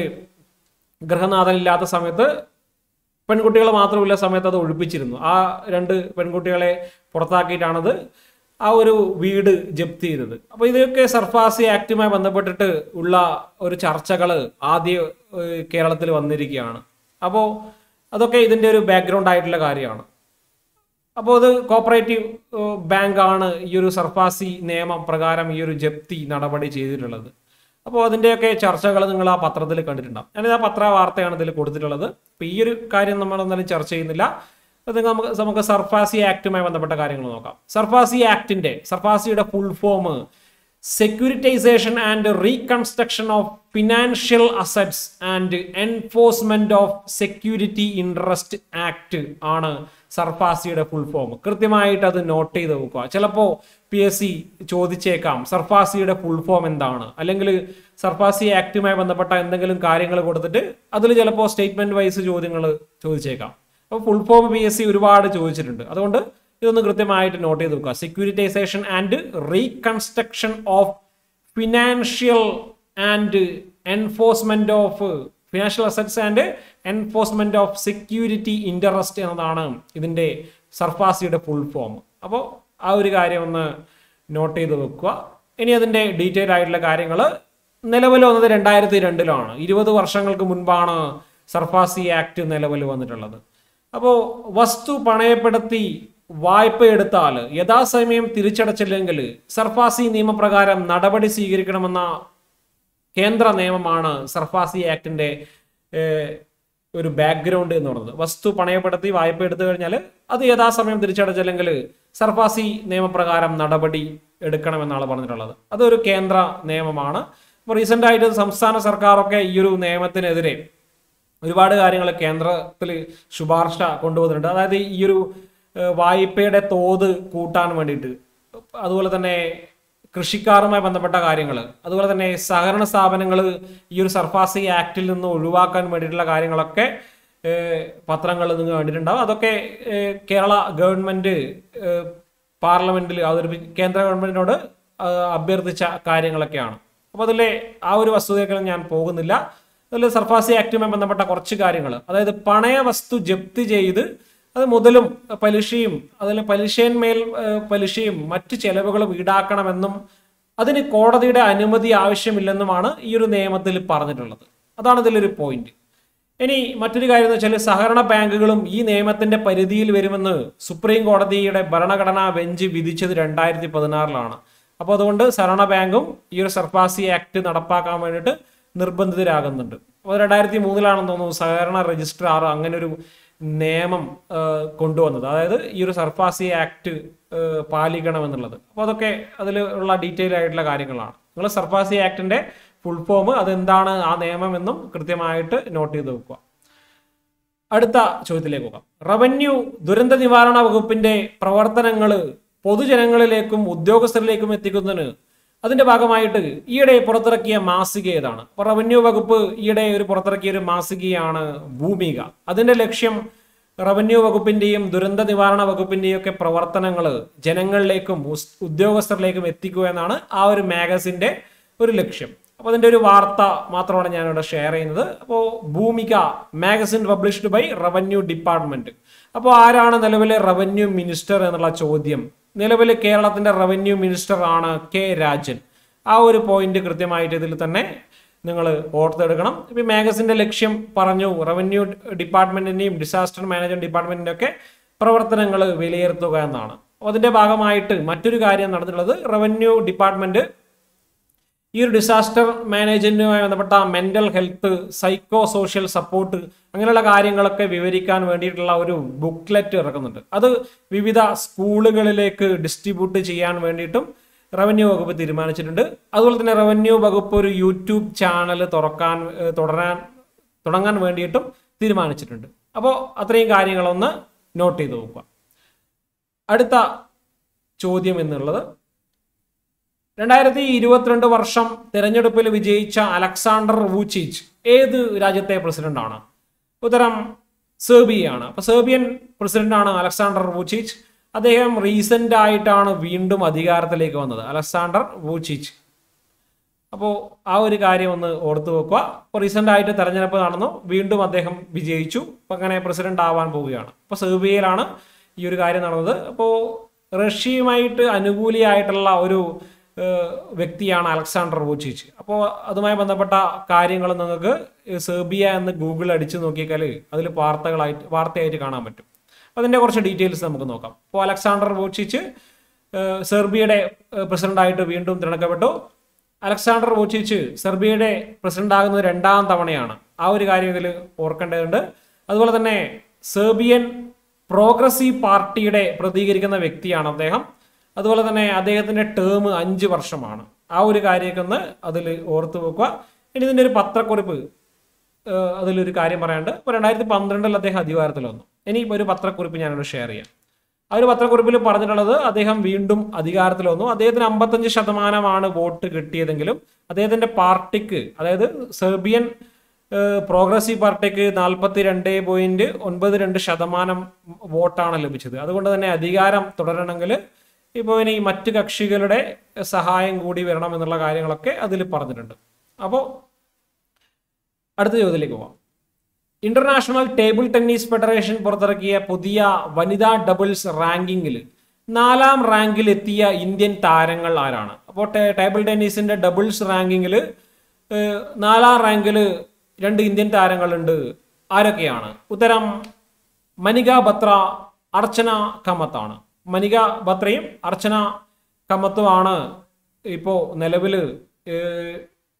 ഗൃഹനാഥൻ ഇല്ലാത്ത സമയത്ത് പെൺകുട്ടികൾ മാത്രമില്ല സമയത്ത് അത് ഒഴിപ്പിച്ചിരുന്നു ആ രണ്ട് പെൺകുട്ടികളെ പുറത്താക്കിയിട്ടാണത് ആ ഒരു വീട് ജപ്തി ചെയ്തത് അപ്പോൾ ഇതൊക്കെ സർഫാസി ആക്ടുമായി ബന്ധപ്പെട്ടിട്ട് ഉള്ള ഒരു ചർച്ചകൾ ആദ്യ ഏഹ്, കേരളത്തിൽ വന്നിരിക്കുകയാണ് അപ്പോൾ അതൊക്കെ ഇതിന്റെ ഒരു ബാക്ക്ഗ്രൗണ്ട് ആയിട്ടുള്ള കാര്യമാണ് അപ്പോൾ അത് കോപ്പറേറ്റീവ് ബാങ്ക് ആണ് ഈ ഒരു സർഫാസി നിയമം പ്രകാരം ഈ ഒരു ജപ്തി നടപടി ചെയ്തിട്ടുള്ളത് അപ്പോൾ അതിൻ്റെയൊക്കെ ചർച്ചകൾ നിങ്ങൾ ആ പത്രത്തിൽ കണ്ടിട്ടുണ്ടാവും ഞാനിത് ആ പത്ര വാർത്തയാണ് ഇതിൽ കൊടുത്തിട്ടുള്ളത് അപ്പോൾ ഈ ഒരു കാര്യം നമ്മൾ എന്തായാലും ചർച്ച ചെയ്യുന്നില്ല അത് നമുക്ക് നമുക്ക് സർഫാസി ആക്ടുമായി ബന്ധപ്പെട്ട കാര്യങ്ങൾ നോക്കാം സർഫാസി ആക്ടിന്റെ സർഫാസിയുടെ full form securitisation and reconstruction of financial assets and enforcement of security interest act ആണ് സർഫാസിയുടെ ഫുൾ ഫോം കൃത്യമായിട്ട് അത് നോട്ട് ചെയ്ത് വെക്കുക ചിലപ്പോൾ പി എസ് സി ചോദിച്ചേക്കാം സർഫാസിയുടെ ഫുൾ ഫോം എന്താണ് അല്ലെങ്കിൽ സർഫാസി ആക്ടുമായി ബന്ധപ്പെട്ട എന്തെങ്കിലും കാര്യങ്ങൾ കൊടുത്തിട്ട് അതിൽ ചിലപ്പോൾ സ്റ്റേറ്റ്മെന്റ് വൈസ് ചോദ്യങ്ങൾ ചോദിച്ചേക്കാം അപ്പോൾ full form P S C ഒരുപാട് ചോദിച്ചിട്ടുണ്ട് അതുകൊണ്ട് ഇതൊന്ന് കൃത്യമായിട്ട് നോട്ട് ചെയ്ത് വെക്കുക securitisation and reconstruction of financial and enforcement of financial assets and enforcement of security interest എന്നതാണ് ഇതിന്റെ സർഫാസിയുടെ ഫുൾ ഫോം അപ്പോൾ ആ ഒരു കാര്യം ഒന്ന് നോട്ട് ചെയ്ത് വെക്കുക ഇനി അതിന്റെ ഡീറ്റെയിൽ ആയിട്ടുള്ള കാര്യങ്ങൾ നിലവിൽ വന്നത് രണ്ടായിരത്തി രണ്ടിലാണ് ഇരുപത് വർഷങ്ങൾക്ക് മുൻപാണ് സർഫാസി ആക്ട് നിലവിൽ വന്നിട്ടുള്ളത് അപ്പോൾ വസ്തു പണയപ്പെടുത്തി വായ്പ എടുത്താൽ യഥാസമയം തിരിച്ചടച്ചില്ലെങ്കിൽ സർഫാസി നിയമപ്രകാരം നടപടി സ്വീകരിക്കണമെന്ന കേന്ദ്ര നിയമമാണ് സർഫാസി ആക്ടിന്റെ ഏഹ്, ഒരു ബാക്ക്ഗ്രൗണ്ട് എന്ന് പറയുന്നത് വസ്തു പണയപ്പെടുത്തി വായ്പ എടുത്തു കഴിഞ്ഞാൽ അത് യഥാസമയം തിരിച്ചടച്ചില്ലെങ്കിൽ സർഫാസി നിയമപ്രകാരം നടപടി എടുക്കണമെന്നാണ് പറഞ്ഞിട്ടുള്ളത് അതൊരു കേന്ദ്ര നിയമമാണ് അപ്പോൾ റീസെന്റ് ആയിട്ട് സംസ്ഥാന സർക്കാരൊക്കെ ഈ ഒരു നിയമത്തിനെതിരെ ഒരുപാട് കാര്യങ്ങൾ കേന്ദ്രത്തിൽ ശുപാർശ കൊണ്ടുവന്നിട്ടുണ്ട് അതായത് ഈ ഒരു ഏഹ്, വായ്പയുടെ തോത് കൂട്ടാൻ വേണ്ടിയിട്ട് അതുപോലെ തന്നെ കൃഷിക്കാരുമായി ബന്ധപ്പെട്ട കാര്യങ്ങൾ അതുപോലെ തന്നെ സഹകരണ സ്ഥാപനങ്ങൾ ഈ ഒരു സർഫാസി ആക്ടിൽ നിന്ന് ഒഴിവാക്കാൻ വേണ്ടിയിട്ടുള്ള കാര്യങ്ങളൊക്കെ പത്രങ്ങൾ നിങ്ങൾ കണ്ടിട്ടുണ്ടാവും അതൊക്കെ ഏഹ്, കേരള ഗവൺമെന്റ് ഏഹ്, പാർലമെന്റിൽ അവതരിപ്പി കേന്ദ്ര ഗവൺമെന്റിനോട് ആ, അഭ്യർത്ഥിച്ച കാര്യങ്ങളൊക്കെയാണ് അപ്പോൾ അതിലെ ആ ഒരു വസ്തുതയൊക്കെ ഞാൻ പോകുന്നില്ല അതിൽ സർഫാസി ആക്ടുമായി ബന്ധപ്പെട്ട കുറച്ച് കാര്യങ്ങൾ അതായത് പണയ വസ്തു ജപ്തി ചെയ്ത് അത് മുതലും പലിശയും അതിൽ പലിശന്മേൽ ഏഹ്, പലിശയും മറ്റ് ചെലവുകളും ഈടാക്കണമെന്നും അതിന് കോടതിയുടെ അനുമതി ആവശ്യമില്ലെന്നുമാണ് ഈ ഒരു നിയമത്തിൽ പറഞ്ഞിട്ടുള്ളത് അതാണ് ഇതിലൊരു പോയിന്റ് ഇനി മറ്റൊരു കാര്യം എന്ന് വെച്ചാൽ സഹകരണ ബാങ്കുകളും ഈ നിയമത്തിന്റെ പരിധിയിൽ വരുമെന്ന് സുപ്രീം കോടതിയുടെ ഭരണഘടനാ ബെഞ്ച് വിധിച്ചത് രണ്ടായിരത്തി പതിനാറിലാണ് അപ്പോൾ അതുകൊണ്ട് സഹകരണ ബാങ്കും ഈ ഒരു സർഫാസി ആക്ട് നടപ്പാക്കാൻ വേണ്ടിയിട്ട് നിർബന്ധിതരാകുന്നുണ്ട് അപ്പോൾ രണ്ടായിരത്തി മൂന്നിലാണെന്ന് തോന്നുന്നു സഹകരണ രജിസ്ട്രാർ അങ്ങനെ ഒരു നിയമം ആ, കൊണ്ടുവന്നത് അതായത് ഈ ഒരു സർഫാസി ആക്ട് ആ, പാലിക്കണമെന്നുള്ളത് അപ്പോൾ അതൊക്കെ അതിൽ ഉള്ള ഡീറ്റെയിൽ ആയിട്ടുള്ള കാര്യങ്ങളാണ് നിങ്ങൾ സർഫാസി ആക്ടിന്റെ ഫുൾ ഫോം അതെന്താണ് ആ നിയമം എന്നും കൃത്യമായിട്ട് നോട്ട് ചെയ്ത് വെക്കുക അടുത്ത ചോദ്യത്തിലേക്ക് പോകാം റവന്യൂ ദുരന്ത നിവാരണ വകുപ്പിന്റെ പ്രവർത്തനങ്ങൾ പൊതുജനങ്ങളിലേക്കും ഉദ്യോഗസ്ഥരിലേക്കും എത്തിക്കുന്നതിന് അതിന്റെ ഭാഗമായിട്ട് ഈയിടെ പുറത്തിറക്കിയ മാസിക ഏതാണ് അപ്പൊ റവന്യൂ വകുപ്പ് ഈയിടെ ഒരു പുറത്തിറക്കിയ ഒരു മാസികയാണ് ഭൂമിക അതിന്റെ ലക്ഷ്യം റവന്യൂ വകുപ്പിന്റെയും ദുരന്ത നിവാരണ വകുപ്പിന്റെയും ഒക്കെ പ്രവർത്തനങ്ങൾ ജനങ്ങളിലേക്കും ഉസ്- ഉദ്യോഗസ്ഥരിലേക്കും എത്തിക്കുക എന്നാണ് ആ ഒരു മാഗസിന്റെ ഒരു ലക്ഷ്യം അപ്പോൾ അതിന്റെ ഒരു വാർത്ത മാത്രമാണ് ഞാനിവിടെ ഷെയർ ചെയ്യുന്നത് അപ്പോൾ Bhoomika magazine published by revenue department അപ്പോൾ ആരാണ് നിലവിലെ റവന്യൂ മിനിസ്റ്റർ എന്നുള്ള ചോദ്യം നിലവിൽ കേരളത്തിന്റെ റവന്യൂ മിനിസ്റ്റർ ആണ് കെ രാജൻ ആ ഒരു പോയിന്റ് കൃത്യമായിട്ട് ഇതിൽ തന്നെ നിങ്ങൾ ഓർത്തെടുക്കണം ഇപ്പൊ ഈ മാഗസിന്റെ ലക്ഷ്യം പറഞ്ഞു റവന്യൂ ഡിപ്പാർട്ട്മെന്റിന്റെയും ഡിസാസ്റ്റർ മാനേജ്മെന്റ് ഡിപ്പാർട്ട്മെന്റിന്റെ ഒക്കെ പ്രവർത്തനങ്ങൾ വിലയിരുത്തുക എന്നാണ് അപ്പോൾ അതിന്റെ ഭാഗമായിട്ട് മറ്റൊരു കാര്യം നടന്നിട്ടുള്ളത് റവന്യൂ ഡിപ്പാർട്ട്മെന്റ് ഈ ഒരു ഡിസാസ്റ്റർ മാനേജ്മെന്റുമായി ബന്ധപ്പെട്ട mental health psycho social support അങ്ങനെയുള്ള കാര്യങ്ങളൊക്കെ വിവരിക്കാൻ വേണ്ടിയിട്ടുള്ള ഒരു ബുക്ക്ലെറ്റ് ഇറക്കുന്നുണ്ട് അത് വിവിധ സ്കൂളുകളിലേക്ക് ഡിസ്ട്രിബ്യൂട്ട് ചെയ്യാൻ വേണ്ടിയിട്ടും റവന്യൂ വകുപ്പ് തീരുമാനിച്ചിട്ടുണ്ട് അതുപോലെ തന്നെ റവന്യൂ വകുപ്പ് ഒരു യൂട്യൂബ് ചാനൽ തുറക്കാൻ ഏഹ്, തുടരാൻ തുടങ്ങാൻ വേണ്ടിയിട്ടും തീരുമാനിച്ചിട്ടുണ്ട് അപ്പോൾ അത്രയും കാര്യങ്ങളൊന്ന് നോട്ട് ചെയ്ത് നോക്കുക അടുത്ത ചോദ്യം എന്നുള്ളത് രണ്ടായിരത്തി ഇരുപത്തിരണ്ട് വർഷം തിരഞ്ഞെടുപ്പിൽ വിജയിച്ച അലക്സാണ്ടർ വൂച്ചിച്ച് ഏത് രാജ്യത്തെ പ്രസിഡന്റാണ് ഉത്തരം സെർബിയയാണ് അപ്പൊ സെർബിയൻ പ്രസിഡന്റാണ് അലക്സാണ്ടർ വൂച്ചിച്ച് അദ്ദേഹം റീസെന്റ് ആയിട്ടാണ് വീണ്ടും അധികാരത്തിലേക്ക് വന്നത് അലക്സാണ്ടർ വൂച്ചിച്ച് അപ്പോൾ ആ ഒരു കാര്യം ഒന്ന് ഓർത്തു വെക്കുക അപ്പോൾ റീസെന്റ് ആയിട്ട് തെരഞ്ഞെടുപ്പ് നടന്നു വീണ്ടും അദ്ദേഹം വിജയിച്ചു അപ്പം അങ്ങനെ പ്രസിഡന്റ് ആവാൻ പോവുകയാണ് അപ്പോൾ സെർബിയയിലാണ് ഈ ഒരു കാര്യം നടന്നത് അപ്പോൾ റഷ്യയുമായിട്ട് അനുകൂലിയായിട്ടുള്ള ഒരു ഏഹ്, വ്യക്തിയാണ് അലക്സാണ്ടർ വൂച്ചിച്ച് അപ്പോൾ അതുമായി ബന്ധപ്പെട്ട കാര്യങ്ങൾ നിങ്ങൾക്ക് സെർബിയ എന്ന് ഗൂഗിൾ അടിച്ചു നോക്കിയാൽ അതിൽ വാർത്തകളായിട്ട് വാർത്തയായിട്ട് കാണാൻ പറ്റും അപ്പോൾ അതിൻ്റെ കുറച്ച് ഡീറ്റെയിൽസ് നമുക്ക് നോക്കാം അപ്പോൾ അലക്സാണ്ടർ വൂച്ചിച്ച് ഏഹ്, സെർബിയയുടെ ഏഹ്, പ്രസിഡന്റായിട്ട് വീണ്ടും തിരഞ്ഞെടുക്കപ്പെട്ടു അലക്സാണ്ടർ വൂച്ചിച്ച് സെർബിയയുടെ പ്രസിഡന്റ് ആകുന്നത് രണ്ടാം തവണയാണ് ആ ഒരു കാര്യം ഇതിൽ ഓർക്കേണ്ടതുണ്ട് അതുപോലെ തന്നെ സെർബിയൻ പ്രോഗ്രസീവ് പാർട്ടിയുടെ പ്രതികരിക്കുന്ന വ്യക്തിയാണ് അദ്ദേഹം അതുപോലെ തന്നെ അദ്ദേഹത്തിന്റെ ടേം അഞ്ച് വർഷമാണ് ആ ഒരു കാര്യമൊക്കെ ഒന്ന് അതിൽ ഓർത്തു വെക്കുക ഇനി ഇതിന്റെ ഒരു പത്രക്കുറിപ്പ് ഏഹ് അതിലൊരു കാര്യം പറയാണ്ട് ഇപ്പോൾ രണ്ടായിരത്തി പന്ത്രണ്ടിൽ അദ്ദേഹം അധികാരത്തിൽ വന്നു ഇനി ഒരു പത്രക്കുറിപ്പ് ഞാനിവിടെ ഷെയർ ചെയ്യാം ആ ഒരു പത്രക്കുറിപ്പിൽ പറഞ്ഞിട്ടുള്ളത് അദ്ദേഹം വീണ്ടും അധികാരത്തിൽ വന്നു അദ്ദേഹത്തിന് അമ്പത്തഞ്ച് ശതമാനമാണ് വോട്ട് കിട്ടിയതെങ്കിലും അദ്ദേഹത്തിന്റെ പാർട്ടിക്ക് അതായത് സെർബിയൻ ഏഹ്, പ്രോഗ്രസീവ് പാർട്ടിക്ക് നാൽപ്പത്തി രണ്ട് പോയിന്റ് ഒൻപത് രണ്ട് ശതമാനം വോട്ടാണ് ലഭിച്ചത് അതുകൊണ്ട് തന്നെ അധികാരം തുടരണമെങ്കിൽ ഇപ്പോൾ ഇനി മറ്റ് കക്ഷികളുടെ സഹായം കൂടി വരണം എന്നുള്ള കാര്യങ്ങളൊക്കെ അതിൽ പറഞ്ഞിട്ടുണ്ട് അപ്പോൾ അടുത്ത ചോദ്യത്തിലേക്ക് പോവാം ഇന്റർനാഷണൽ ടേബിൾ ടെന്നീസ് ഫെഡറേഷൻ പുറത്തിറക്കിയ പുതിയ വനിതാ ഡബിൾസ് റാങ്കിങ്ങിൽ നാലാം റാങ്കിൽ എത്തിയ ഇന്ത്യൻ താരങ്ങൾ ആരാണ് അപ്പോൾ ടേബിൾ ടെന്നീസിന്റെ ഡബിൾസ് റാങ്കിങ്ങിൽ നാലാം റാങ്കിൽ രണ്ട് ഇന്ത്യൻ താരങ്ങളുണ്ട് ആരൊക്കെയാണ് ഉത്തരം മനിക ബത്ര അർച്ചന കമ്മത്താണ് മനിക ബത്രയും അർച്ചന കമ്മത്തുമാണ് ഇപ്പോൾ നിലവിൽ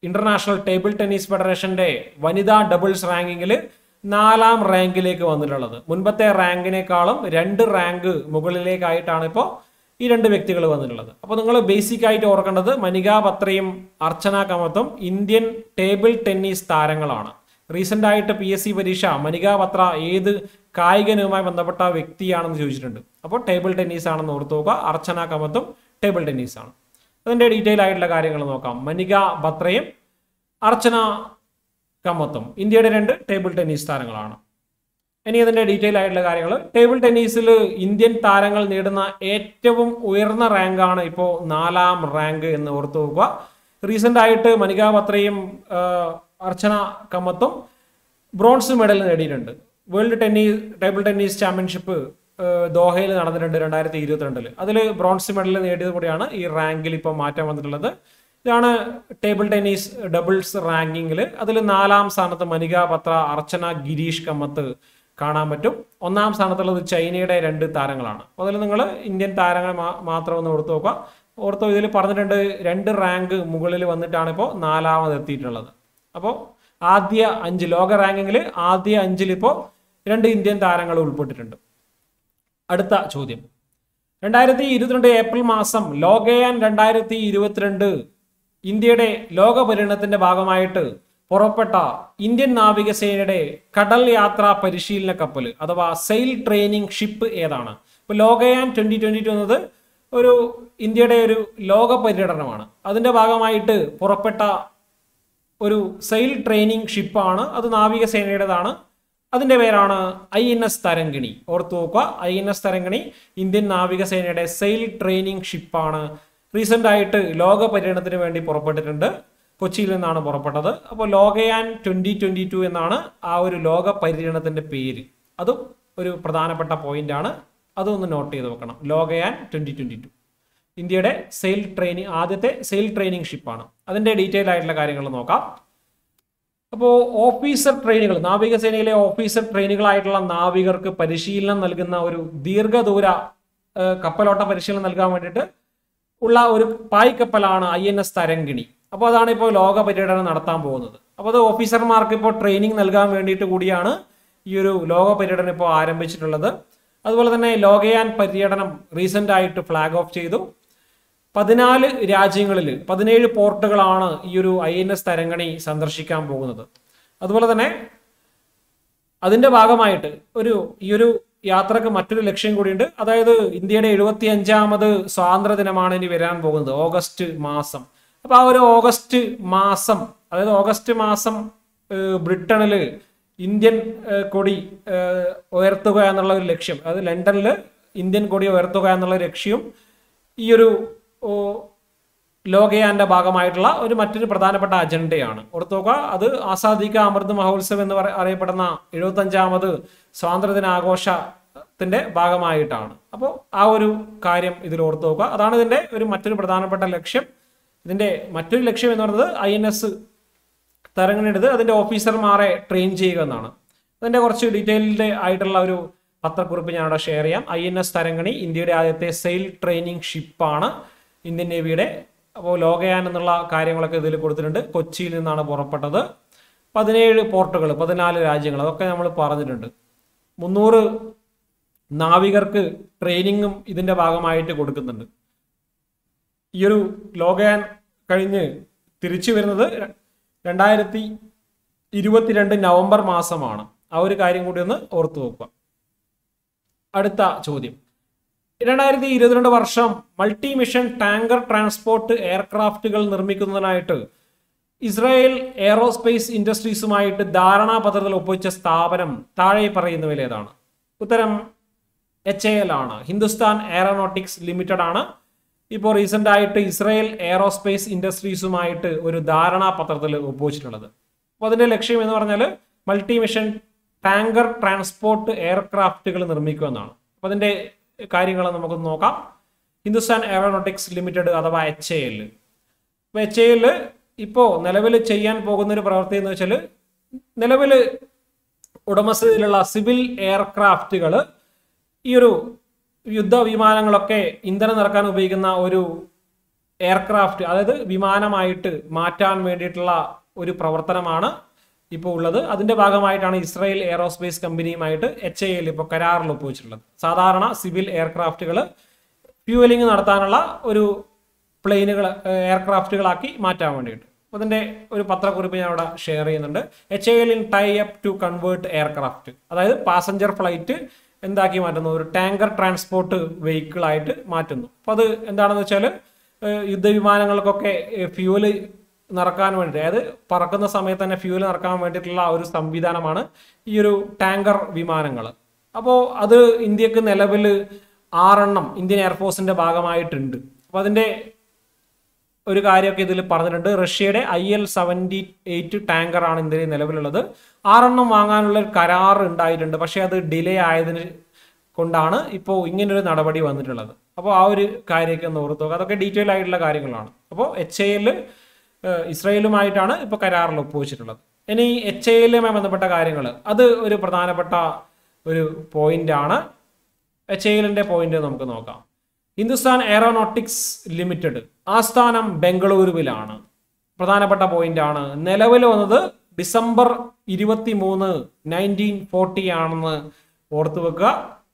ഇന്റർനാഷണൽ ടേബിൾ ടെന്നീസ് ഫെഡറേഷന്റെ വനിതാ ഡബിൾസ് റാങ്കിങ്ങിൽ നാലാം റാങ്കിലേക്ക് വന്നിട്ടുള്ളത് മുൻപത്തെ റാങ്കിനേക്കാളും രണ്ട് റാങ്ക് മുകളിലേക്കായിട്ടാണ് ഇപ്പോൾ ഈ രണ്ട് വ്യക്തികൾ വന്നിട്ടുള്ളത് അപ്പോൾ നിങ്ങൾ ബേസിക് ആയിട്ട് ഓർക്കേണ്ടത് മനിക ബത്രയും അർച്ചന കമത്തും ഇന്ത്യൻ ടേബിൾ ടെന്നീസ് താരങ്ങളാണ് റീസെന്റ് ആയിട്ട് പി എസ് സി പരീക്ഷ മനിക ബത്ര ഏത് കായികനുമായി ബന്ധപ്പെട്ട വ്യക്തിയാണെന്ന് ചോദിച്ചിട്ടുണ്ട് അപ്പോൾ ടേബിൾ ടെന്നീസ് ആണെന്ന് ഓർത്തു നോക്കുക അർച്ചന കമത്തും ടേബിൾ ടെന്നീസ് ആണ് അതിന്റെ ഡീറ്റെയിൽ ആയിട്ടുള്ള കാര്യങ്ങൾ നോക്കാം മനിക ബത്രയും അർച്ചന കമ്മത്തും ഇന്ത്യയുടെ രണ്ട് ടേബിൾ ടെന്നീസ് താരങ്ങളാണ് ഇനി അതിന്റെ ഡീറ്റെയിൽ ആയിട്ടുള്ള കാര്യങ്ങൾ ടേബിൾ ടെന്നീസിൽ ഇന്ത്യൻ താരങ്ങൾ നേടുന്ന ഏറ്റവും ഉയർന്ന റാങ്കാണ് ഇപ്പോൾ നാലാം റാങ്ക് എന്ന് ഓർത്തു നോക്കുക റീസെന്റ് ആയിട്ട് മനിക ബത്രയും ആ, അർച്ചന കമ്മത്തും ബ്രോൺസ് മെഡൽ നേടിയിട്ടുണ്ട് world tennis table tennis championship ദോഹയിൽ നടന്നിട്ടുണ്ട് രണ്ടായിരത്തി ഇരുപത്തിരണ്ടില് അതിൽ ബ്രോൺസ് മെഡൽ നേടിയത് കൂടിയാണ് ഈ റാങ്കിൽ ഇപ്പോൾ മാറ്റം വന്നിട്ടുള്ളത് ഇതാണ് ടേബിൾ ടെന്നീസ് ഡബിൾസ് റാങ്കിങ്ങിൽ അതിൽ നാലാം സ്ഥാനത്ത് മനിക പത്ര അർച്ചന ഗിരീഷ് കമ്മത്ത് കാണാൻ പറ്റും ഒന്നാം സ്ഥാനത്തുള്ളത് ചൈനയുടെ രണ്ട് താരങ്ങളാണ് അപ്പോൾ അതിൽ നിങ്ങൾ ഇന്ത്യൻ താരങ്ങൾ മാ- മാത്രം ഒന്ന് ഓർത്ത് നോക്കുക ഓർത്തോ ഇതിൽ പറഞ്ഞിട്ടുണ്ട് രണ്ട് റാങ്ക് മുകളിൽ വന്നിട്ടാണ് ഇപ്പോൾ നാലാമത് എത്തിയിട്ടുള്ളത് അപ്പോൾ ആദ്യ അഞ്ച് ലോക റാങ്കിങ്ങിൽ ആദ്യ അഞ്ചിൽ ഇപ്പോൾ രണ്ട് ഇന്ത്യൻ താരങ്ങൾ ഉൾപ്പെട്ടിട്ടുണ്ട് അടുത്ത ചോദ്യം രണ്ടായിരത്തി ഇരുപത്തിരണ്ട് ഏപ്രിൽ മാസം ലോകയാൻ രണ്ടായിരത്തി ഇരുപത്തിരണ്ട് ഇന്ത്യയുടെ ലോക പര്യടനത്തിന്റെ ഭാഗമായിട്ട് പുറപ്പെട്ട ഇന്ത്യൻ നാവികസേനയുടെ കടൽ യാത്രാ പരിശീലന കപ്പൽ അഥവാ സെയിൽ ട്രെയിനിങ് ഷിപ്പ് ഏതാണ് ഇപ്പൊ ലോകയാൻ ട്വന്റി ട്വന്റി ടു എന്നത് ഒരു ഇന്ത്യയുടെ ഒരു ലോക പര്യടനമാണ് അതിന്റെ ഭാഗമായിട്ട് പുറപ്പെട്ട ഒരു സെയിൽ ട്രെയിനിങ് ഷിപ്പാണ് അത് നാവികസേനയുടേതാണ് അതിന്റെ പേരാണ് ഐ എൻ എസ് തരങ്കിണി ഓർത്തു നോക്കുക I N S Tarangini Indian നാവികസേനയുടെ സെയിൽ ട്രെയിനിങ് ഷിപ്പാണ് റീസെന്റ് ആയിട്ട് ലോക പര്യടനത്തിന് വേണ്ടി പുറപ്പെട്ടിട്ടുണ്ട് കൊച്ചിയിൽ നിന്നാണ് പുറപ്പെട്ടത് അപ്പോൾ ലോകയാൻ ട്വന്റി ട്വന്റി ടു എന്നാണ് ആ ഒരു ലോക പര്യടനത്തിന്റെ പേര് അതും ഒരു പ്രധാനപ്പെട്ട പോയിന്റ് ആണ് അതൊന്ന് നോട്ട് ചെയ്ത് വെക്കണം ലോകയാൻ ട്വന്റി ട്വന്റി ടു ഇന്ത്യയുടെ സെയിൽ ട്രെയിനിങ് ആദ്യത്തെ സെയിൽ ട്രെയിനിങ് ഷിപ്പാണ് അതിന്റെ ഡീറ്റെയിൽ ആയിട്ടുള്ള കാര്യങ്ങൾ നോക്കാം അപ്പോൾ ഓഫീസർ ട്രെയിനുകൾ നാവികസേനയിലെ ഓഫീസർ ട്രെയിനുകളായിട്ടുള്ള നാവികർക്ക് പരിശീലനം നൽകുന്ന ഒരു ദീർഘദൂര ആ, കപ്പലോട്ട പരിശീലനം നൽകാൻ വേണ്ടിയിട്ട് ഉള്ള ഒരു പായ്ക്കപ്പലാണ് ഐ എൻ എസ് തരങ്കിണി അപ്പോൾ അതാണ് ഇപ്പോൾ ലോക പര്യടനം നടത്താൻ പോകുന്നത് അപ്പോൾ അത് ഓഫീസർമാർക്ക് ഇപ്പോൾ ട്രെയിനിങ് നൽകാൻ വേണ്ടിയിട്ട് കൂടിയാണ് ഈ ഒരു ലോക പര്യടനം ഇപ്പോൾ ആരംഭിച്ചിട്ടുള്ളത് അതുപോലെ തന്നെ ലോകയാൻ പര്യടനം റീസെന്റ് ആയിട്ട് ഫ്ലാഗ് ഓഫ് ചെയ്തു പതിനാല് രാജ്യങ്ങളിൽ പതിനേഴ് പോർട്ടുകളാണ് ഈ ഒരു ഐ എൻ എസ് തരങ്കണി സന്ദർശിക്കാൻ പോകുന്നത് അതുപോലെ തന്നെ അതിന്റെ ഭാഗമായിട്ട് ഒരു ഈ ഒരു യാത്രക്ക് മറ്റൊരു ലക്ഷ്യം കൂടിയുണ്ട് അതായത് ഇന്ത്യയുടെ എഴുപത്തി അഞ്ചാമത് സ്വാതന്ത്ര്യ ദിനമാണ് ഇനി വരാൻ പോകുന്നത് ഓഗസ്റ്റ് മാസം അപ്പൊ ആ ഒരു ഓഗസ്റ്റ് മാസം അതായത് ഓഗസ്റ്റ് മാസം ഏഹ്, ബ്രിട്ടനില് ഇന്ത്യൻ ഏഹ്, കൊടി ഏഹ്, ഉയർത്തുക എന്നുള്ള ഒരു ലക്ഷ്യം അതായത് ലണ്ടനിൽ ഇന്ത്യൻ കൊടി ഉയർത്തുക എന്നുള്ള ലക്ഷ്യവും ഈ ഒരു ഓ, ലോകയാന്റെ ഭാഗമായിട്ടുള്ള ഒരു മറ്റൊരു പ്രധാനപ്പെട്ട അജണ്ടയാണ് ഓർത്തു നോക്കുക അത് ആസാദി കാ അമൃത് മഹോത്സവ് എന്ന് പറ- അറിയപ്പെടുന്ന എഴുപത്തി അഞ്ചാമത് സ്വാതന്ത്ര്യദിന ആഘോഷത്തിന്റെ ഭാഗമായിട്ടാണ് അപ്പോൾ ആ ഒരു കാര്യം ഇതിൽ ഓർത്തു നോക്കുക അതാണ് ഇതിന്റെ ഒരു മറ്റൊരു പ്രധാനപ്പെട്ട ലക്ഷ്യം ഇതിന്റെ മറ്റൊരു ലക്ഷ്യം എന്ന് പറയുന്നത് ഐ എൻ എസ് തരങ്ങനെടുത്ത് അതിന്റെ ഓഫീസർമാരെ ട്രെയിൻ ചെയ്യുക എന്നാണ് അതിന്റെ കുറച്ച് ഡീറ്റെയിൽഡ് ആയിട്ടുള്ള ഒരു പത്രക്കുറിപ്പ് ഞാൻ അവിടെ ഷെയർ ചെയ്യാം ഐ എൻ എസ് തരങ്കണി ഇന്ത്യയുടെ ആദ്യത്തെ സെയിൽ ട്രെയിനിങ് ഷിപ്പാണ് ഇന്ത്യൻ നേവിയുടെ അപ്പോൾ ലോകയാൻ എന്നുള്ള കാര്യങ്ങളൊക്കെ ഇതിൽ കൊടുത്തിട്ടുണ്ട് കൊച്ചിയിൽ നിന്നാണ് പുറപ്പെട്ടത് പതിനേഴ് പോർട്ടുകൾ പതിനാല് രാജ്യങ്ങൾ അതൊക്കെ നമ്മൾ പറഞ്ഞിട്ടുണ്ട് മുന്നൂറ് നാവികർക്ക് ട്രെയിനിങ്ങും ഇതിന്റെ ഭാഗമായിട്ട് കൊടുക്കുന്നുണ്ട് ഈ ഒരു ലോകയാൻ കഴിഞ്ഞ് തിരിച്ചു വരുന്നത് ര- രണ്ടായിരത്തി ഇരുപത്തിരണ്ട് നവംബർ മാസമാണ് ആ ഒരു കാര്യം കൂടി ഒന്ന് ഓർത്തു വെക്കുക അടുത്ത ചോദ്യം രണ്ടായിരത്തി ഇരുപത്തിരണ്ട് വർഷം മൾട്ടി മിഷൻ ടാങ്കർ ട്രാൻസ്പോർട്ട് എയർക്രാഫ്റ്റുകൾ നിർമ്മിക്കുന്നതിനായിട്ട് ഇസ്രായേൽ എയറോസ്പേസ് ഇൻഡസ്ട്രീസുമായിട്ട് ധാരണാപത്രത്തിൽ ഒപ്പുവെച്ച സ്ഥാപനം താഴെ പറയുന്നവയിൽ ഏതാണ് ഉത്തരം എച്ച് എ എൽ ആണ് ഹിന്ദുസ്ഥാൻ എയറോനോട്ടിക്സ് ലിമിറ്റഡ് ആണ് ഇപ്പോൾ റീസെന്റ് ആയിട്ട് ഇസ്രായേൽ എയറോസ്പേസ് ഇൻഡസ്ട്രീസുമായിട്ട് ഒരു ധാരണാപത്രത്തിൽ ഒപ്പുവെച്ചിട്ടുള്ളത് അപ്പോൾ അതിന്റെ ലക്ഷ്യം എന്ന് പറഞ്ഞാൽ മൾട്ടി മിഷൻ ടാങ്കർ ട്രാൻസ്പോർട്ട് എയർക്രാഫ്റ്റുകൾ നിർമ്മിക്കുക എന്നാണ് അപ്പോൾ അതിന്റെ കാര്യങ്ങൾ നമുക്ക് നോക്കാം ഹിന്ദുസ്ഥാൻ എയറോനോട്ടിക്സ് ലിമിറ്റഡ് അഥവാ എച്ച് എ എൽ അപ്പോൾ എച്ച് എ എൽ ഇപ്പോൾ നിലവിൽ ചെയ്യാൻ പോകുന്ന ഒരു പ്രവൃത്തി എന്ന് വെച്ചാൽ നിലവിൽ ഉടമസ്ഥതയിലുള്ള സിവിൽ എയർക്രാഫ്റ്റുകൾ ഈ ഒരു യുദ്ധ വിമാനങ്ങളൊക്കെ ഇന്ധനം നിറക്കാൻ ഉപയോഗിക്കുന്ന ഒരു എയർക്രാഫ്റ്റ് അതായത് വിമാനമായിട്ട് മാറ്റാൻ വേണ്ടിയിട്ടുള്ള ഒരു പ്രവർത്തനമാണ് ഇപ്പോൾ ഉള്ളത് അതിന്റെ ഭാഗമായിട്ടാണ് ഇസ്രായേൽ എയറോസ്പേസ് കമ്പനിയുമായിട്ട് എച്ച് ഐ എൽ ഇപ്പോൾ കരാറിൽ ഒപ്പുവെച്ചിട്ടുള്ളത് സാധാരണ സിവിൽ എയർക്രാഫ്റ്റുകൾ ഫ്യൂവലിംഗ് നടത്താനുള്ള ഒരു പ്ലെയിനുകൾ എയർക്രാഫ്റ്റുകളാക്കി മാറ്റാൻ വേണ്ടിയിട്ട് അപ്പോൾ അതിന്റെ ഒരു പത്രക്കുറിപ്പ് ഞാൻ അവിടെ ഷെയർ ചെയ്യുന്നുണ്ട് H I L in tie up to convert aircraft അതായത് പാസഞ്ചർ ഫ്ലൈറ്റ് എന്താക്കി മാറ്റുന്നു ഒരു ടാങ്കർ ട്രാൻസ്പോർട്ട് വെഹിക്കിൾ ആയിട്ട് മാറ്റുന്നു അപ്പോൾ അത് എന്താണെന്ന് വെച്ചാൽ യുദ്ധവിമാനങ്ങൾക്കൊക്കെ ഫ്യൂവല് നിറക്കാൻ വേണ്ടി അതായത് പറക്കുന്ന സമയത്ത് തന്നെ ഫ്യൂവൽ നിറക്കാൻ വേണ്ടിയിട്ടുള്ള ഒരു സംവിധാനമാണ് ഈ ഒരു ടാങ്കർ വിമാനങ്ങൾ അപ്പോൾ അത് ഇന്ത്യക്ക് നിലവിൽ ആറെണ്ണം ഇന്ത്യൻ എയർഫോഴ്സിന്റെ ഭാഗമായിട്ടുണ്ട് അപ്പോൾ അതിന്റെ ഒരു കാര്യമൊക്കെ ഇതിൽ പറഞ്ഞിട്ടുണ്ട് റഷ്യയുടെ ഐ എൽ സെവൻറ്റി എയ്റ്റ് ടാങ്കറാണ് ഇന്ത്യയിൽ നിലവിലുള്ളത് ആറെണ്ണം വാങ്ങാനുള്ള ഒരു കരാർ ഉണ്ടായിട്ടുണ്ട് പക്ഷേ അത് ഡിലേ ആയതിന് കൊണ്ടാണ് ഇപ്പോൾ ഇങ്ങനൊരു നടപടി വന്നിട്ടുള്ളത് അപ്പോൾ ആ ഒരു കാര്യമൊക്കെ ഒന്ന് ഓർത്ത് നോക്കുക അതൊക്കെ ഡീറ്റെയിൽ ആയിട്ടുള്ള കാര്യങ്ങളാണ് അപ്പോൾ എച്ച് എയിൽ ഇസ്രയേലുമായിട്ടാണ് ഇപ്പോൾ കരാറിൽ ഒപ്പുവെച്ചിട്ടുള്ളത് ഇനി എച്ച് എയിലുമായി ബന്ധപ്പെട്ട കാര്യങ്ങൾ അത് ഒരു പ്രധാനപ്പെട്ട ഒരു പോയിന്റ് ആണ് എച്ച് എയിലിന്റെ പോയിന്റ് നമുക്ക് നോക്കാം ഹിന്ദുസ്ഥാൻ എയറോനോട്ടിക്സ് ലിമിറ്റഡ് ആസ്ഥാനം ബംഗളൂരുവിലാണ് പ്രധാനപ്പെട്ട പോയിന്റ് ആണ് നിലവിൽ വന്നത് ഡിസംബർ ഇരുപത്തി മൂന്ന് നയൻറ്റീൻ ഫോർട്ടി ആണെന്ന് ഓർത്തു വെക്കുക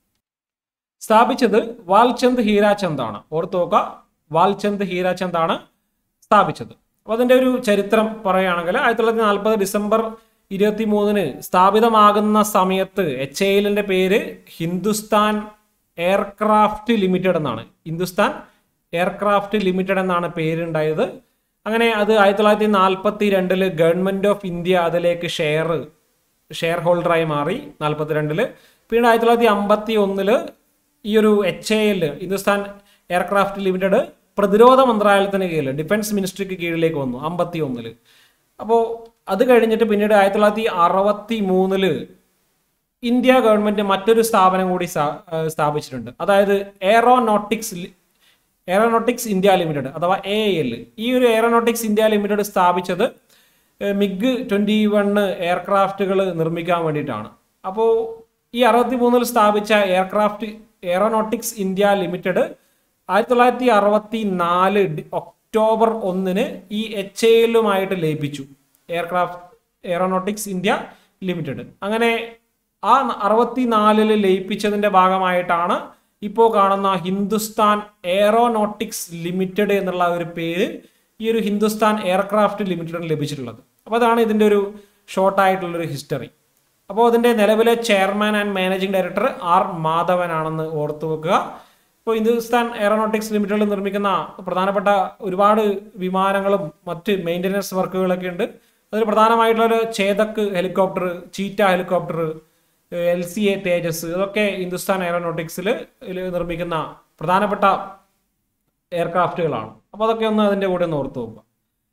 സ്ഥാപിച്ചത് വാൽചന്ദ് ഹീരാചന്ദ് ആണ് ഓർത്തു നോക്കുക വാൽചന്ദ് ഹീരാചന്ദ് ആണ് സ്ഥാപിച്ചത് അപ്പോൾ അതിന്റെ ഒരു ചരിത്രം പറയുകയാണെങ്കിൽ ആയിരത്തി തൊള്ളായിരത്തി നാൽപ്പത് ഡിസംബർ ഇരുപത്തി മൂന്നിന് സ്ഥാപിതമാകുന്ന സമയത്ത് എച്ച് എല്ലിന്റെ പേര് ഹിന്ദുസ്ഥാൻ എയർക്രാഫ്റ്റ് ലിമിറ്റഡ് എന്നാണ് ഹിന്ദുസ്ഥാൻ എയർക്രാഫ്റ്റ് ലിമിറ്റഡ് എന്നാണ് പേരുണ്ടായത് അങ്ങനെ അത് ആയിരത്തി തൊള്ളായിരത്തി നാൽപ്പത്തി രണ്ടില് ഗവൺമെന്റ് ഓഫ് ഇന്ത്യ അതിലേക്ക് ഷെയർ ഷെയർ ഹോൾഡറായി മാറി നാൽപ്പത്തിരണ്ടില് പിന്നീട് ആയിരത്തി തൊള്ളായിരത്തി അമ്പത്തി ഒന്നില് ഈ ഒരു H A L Hindustan aircraft limited പ്രതിരോധ മന്ത്രാലയത്തിന് കീഴിൽ ഡിഫൻസ് മിനിസ്ട്രിക്ക് കീഴിലേക്ക് വന്നു അമ്പത്തി ഒന്നില് അപ്പോൾ അത് കഴിഞ്ഞിട്ട് പിന്നീട് ആയിരത്തി തൊള്ളായിരത്തി അറുപത്തി മൂന്നില് ഇന്ത്യ ഗവൺമെന്റ് മറ്റൊരു സ്ഥാപനം കൂടി സ്ഥാ- ഏഹ് സ്ഥാപിച്ചിട്ടുണ്ട് അതായത് എയറോനോട്ടിക്സ് ലി- എയറോനോട്ടിക്സ് ഇന്ത്യ ലിമിറ്റഡ് അഥവാ എ എൽ ഈ ഒരു എയറോനോട്ടിക്സ് ഇന്ത്യ ലിമിറ്റഡ് സ്ഥാപിച്ചത് ഏഹ് മിഗ് ട്വന്റി വണ് എയർക്രാഫ്റ്റുകൾ നിർമ്മിക്കാൻ വേണ്ടിയിട്ടാണ് അപ്പോൾ ഈ അറുപത്തി മൂന്നിൽ സ്ഥാപിച്ച എയർക്രാഫ്റ്റ് എയറോനോട്ടിക്സ് ഇന്ത്യ ലിമിറ്റഡ് ആയിരത്തി തൊള്ളായിരത്തി അറുപത്തി നാല് ഒക്ടോബർ ഒന്നിന് ഈ എച്ച് എല്ലുമായിട്ട് ലയിപ്പിച്ചു എയർക്രാഫ്റ്റ് എയറോനോട്ടിക്സ് ഇന്ത്യ ലിമിറ്റഡ് അങ്ങനെ ആ അറുപത്തിനാലില് ലയിപ്പിച്ചതിന്റെ ഭാഗമായിട്ടാണ് ഇപ്പോൾ കാണുന്ന ഹിന്ദുസ്ഥാൻ എയറോനോട്ടിക്സ് ലിമിറ്റഡ് എന്നുള്ള ഒരു പേര് ഈ ഒരു ഹിന്ദുസ്ഥാൻ എയർക്രാഫ്റ്റ് ലിമിറ്റഡിന് ലഭിച്ചിട്ടുള്ളത് അപ്പോൾ അതാണ് ഇതിന്റെ ഒരു ഷോർട്ട് ആയിട്ടുള്ള ഒരു ഹിസ്റ്ററി അപ്പോൾ അതിന്റെ നിലവിലെ chairman and managing director R മാധവനാണെന്ന് ഓർത്തു വെക്കുക ഇപ്പോൾ ഹിന്ദുസ്ഥാൻ എയറോനോട്ടിക്സ് ലിമിറ്റഡിൽ നിർമ്മിക്കുന്ന പ്രധാനപ്പെട്ട ഒരുപാട് വിമാനങ്ങളും മറ്റ് മെയിൻ്റനൻസ് വർക്കുകളൊക്കെ ഉണ്ട് അതിൽ പ്രധാനമായിട്ടുള്ള ഒരു Chetak helicopter Cheetah helicopter L C A Tejas ഇതൊക്കെ ഹിന്ദുസ്ഥാൻ എയറോനോട്ടിക്സിൽ നിർമ്മിക്കുന്ന പ്രധാനപ്പെട്ട എയർക്രാഫ്റ്റുകളാണ് അപ്പോൾ അതൊക്കെ ഒന്ന് അതിൻ്റെ കൂടെ ഒന്ന് ഓർത്ത് നോക്കുക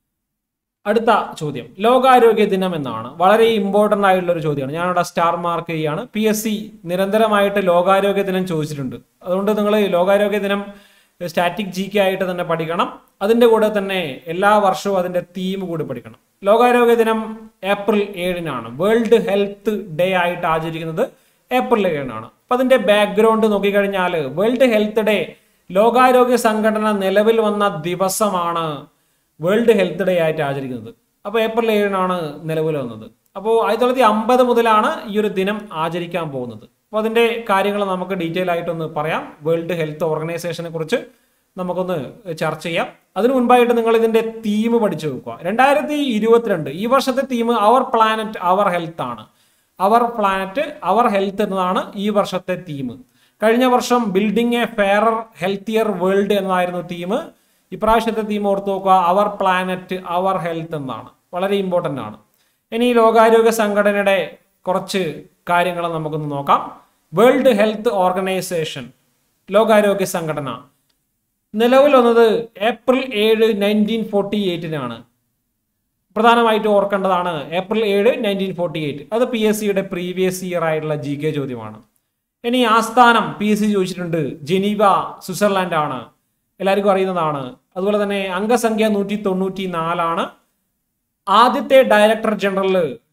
അടുത്ത ചോദ്യം ലോകാരോഗ്യ ദിനം എന്നാണ് വളരെ ഇമ്പോർട്ടൻ്റ് ആയിട്ടുള്ള ഒരു ചോദ്യമാണ് ഞാനിവിടെ സ്റ്റാർ മാർക്ക് ചെയ്യുകയാണ് പി എസ് സി നിരന്തരമായിട്ട് ലോകാരോഗ്യ ദിനം ചോദിച്ചിട്ടുണ്ട് അതുകൊണ്ട് നിങ്ങൾ ലോകാരോഗ്യ ദിനം സ്റ്റാറ്റിക് ജി കെ ആയിട്ട് തന്നെ പഠിക്കണം അതിൻ്റെ കൂടെ തന്നെ എല്ലാ വർഷവും അതിൻ്റെ തീം കൂടി പഠിക്കണം ലോകാരോഗ്യ ദിനം ഏപ്രിൽ ഏഴിനാണ് വേൾഡ് ഹെൽത്ത് ഡേ ആയിട്ട് ആചരിക്കുന്നത് ഏപ്രിൽ ഏഴിനാണ് അപ്പം അതിൻ്റെ ബാക്ക്ഗ്രൗണ്ട് നോക്കിക്കഴിഞ്ഞാൽ വേൾഡ് ഹെൽത്ത് ഡേ ലോകാരോഗ്യ സംഘടന നിലവിൽ വന്ന ദിവസമാണ് വേൾഡ് ഹെൽത്ത് ഡേ ആയിട്ട് ആചരിക്കുന്നത് അപ്പോൾ ഏപ്രിൽ ഏഴിനാണ് നിലവിൽ വന്നത് അപ്പോൾ ആയിരത്തി തൊള്ളായിരത്തി അമ്പത് മുതലാണ് ഈ ഒരു ദിനം ആചരിക്കാൻ പോകുന്നത് അപ്പോൾ അതിൻ്റെ കാര്യങ്ങൾ നമുക്ക് ഡീറ്റെയിൽ ആയിട്ടൊന്ന് പറയാം വേൾഡ് ഹെൽത്ത് ഓർഗനൈസേഷനെ കുറിച്ച് നമുക്കൊന്ന് ചർച്ച ചെയ്യാം അതിനു മുൻപായിട്ട് നിങ്ങൾ ഇതിന്റെ തീം പഠിച്ചു വെക്കുക രണ്ടായിരത്തി ഇരുപത്തിരണ്ട് ഈ വർഷത്തെ theme our planet our health ആണ് അവർ പ്ലാനറ്റ് അവർ ഹെൽത്ത് എന്നതാണ് ഈ വർഷത്തെ തീം കഴിഞ്ഞ വർഷം building a fairer healthier world എന്നതായിരുന്നു തീം ഇപ്രാവശ്യത്തെ തീം ഓർത്ത് നോക്കുക അവർ പ്ലാനറ്റ് അവർ ഹെൽത്ത് എന്നാണ് വളരെ ഇമ്പോർട്ടൻ്റ് ആണ് ഇനി ഈ ലോകാരോഗ്യ സംഘടനയുടെ കുറച്ച് കാര്യങ്ങൾ നമുക്കൊന്ന് നോക്കാം വേൾഡ് ഹെൽത്ത് ഓർഗനൈസേഷൻ ലോകാരോഗ്യ സംഘടന നിലവിൽ വന്നത് ഏപ്രിൽ ഏഴ് നയൻറ്റീൻ ഫോർട്ടി എയ്റ്റിനാണ് പ്രധാനമായിട്ട് ഓർക്കേണ്ടതാണ് ഏപ്രിൽ ഏഴ് നയൻറ്റീൻ ഫോർട്ടി എയ്റ്റ് അത് പി എസ് സിയുടെ പ്രീവിയസ് ഇയർ ആയിട്ടുള്ള ജി കെ ചോദ്യമാണ് ഇനി ആസ്ഥാനം പി എസ് സി ചോദിച്ചിട്ടുണ്ട് ജനീവ സ്വിറ്റ്സർലാൻഡ് ആണ് എല്ലാവർക്കും അറിയുന്നതാണ് അതുപോലെ തന്നെ അംഗസംഖ്യ നൂറ്റി തൊണ്ണൂറ്റി നാലാണ് ആദ്യത്തെ director general